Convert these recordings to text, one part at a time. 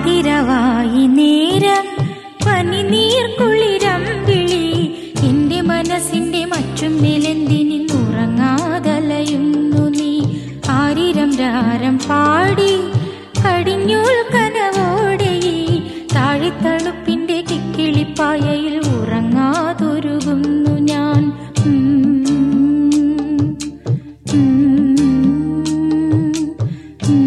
പാതിരവായി നേരം പനിനീർ കുളിരം വിളി എന്റെ മനസ്സിന്റെ മറ്റും നിലന്തിനിന്നുറങ്ങാതലയുന്നു നീ ആരിരം രാരം പാടി കടിഞ്ഞൂൽ കനവോടെ ഈ താഴിത്തളുപ്പിന്റെ കിക്കിളിപ്പായയിൽ ഉറങ്ങാതൊരുകുന്നു ഞാൻ ഉം, ഉം, ഉം.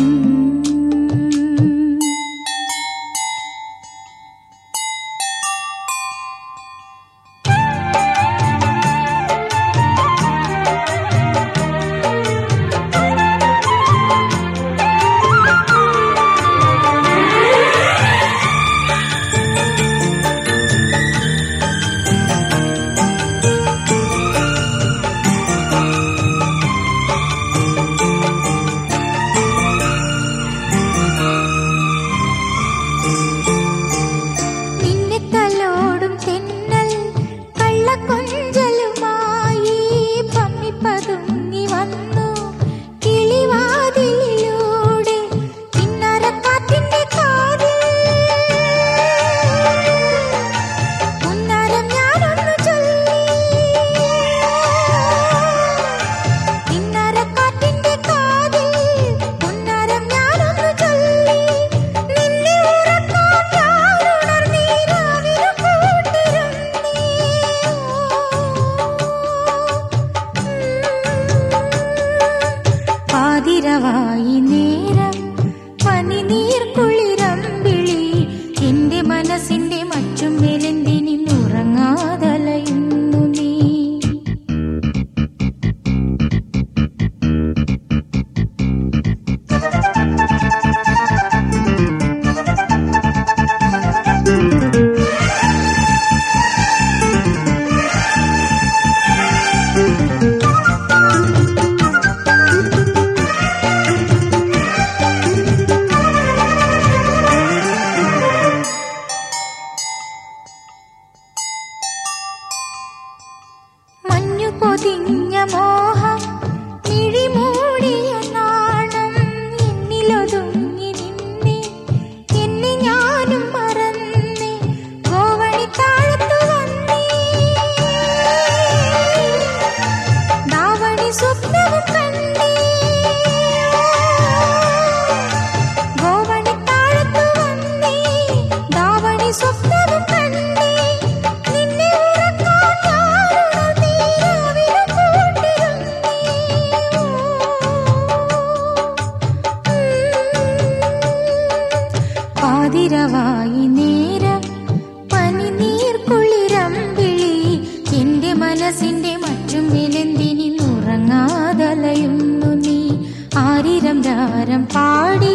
നിന്നെ തലോടും തെന്നൽ കള്ളക്കൊഞ്ചലുമായി പമ്മി പതുങ്ങി വന്നു കിളിവാതിലിലൂടെ കിന്നരക്കാറ്റിന്റെ കാതിൽ ഉന്നാരം ഞാനൊന്നു ചൊല്ലി കിന്നരക്കാറ്റിന്റെ കാതിൽ ഉന്നാരം ഞാനൊന്നു ചൊല്ലി നിന്നെ ഉറക്കാൻ ഞാനുണർന്നീരാവിനു കൂട്ടിരുന്നീ പാതിരവായി നേരം പനിനീർ കുളിരം വിളി എന്റെ മനസ്സിന്റെ മറ്റും മേലെന്തിനിന്നുറങ്ങാതലയുന്നു നീ മഞ്ഞു പൊതിഞ്ഞ മോഹം മിഴിമൂടിയ നാണം എന്നിലൊതുങ്ങി നിന്നെ എന്നെ ഞാനും മറന്നേ ഗോവണി താഴത്തു വന്നേ ദാവണി സ്വപ്നവും കണ്ടേ ഗോവണി താഴത്തു വന്നേ ദാവണി സ്വപ്നവും കണ്ടേ നിന്നെ ഉറക്കാൻ ഞാനുണർന്നീരാവിനു കൂട്ടിരുന്നീ. പാതിരവായി നേരം പനിനീർ കുളിരം വിളി എന്റെ മനസ്സിന്റെ മറ്റും വിലെന്തിനിന്നുറങ്ങാതലയുന്നു നീ ആരിരം രാരം പാടി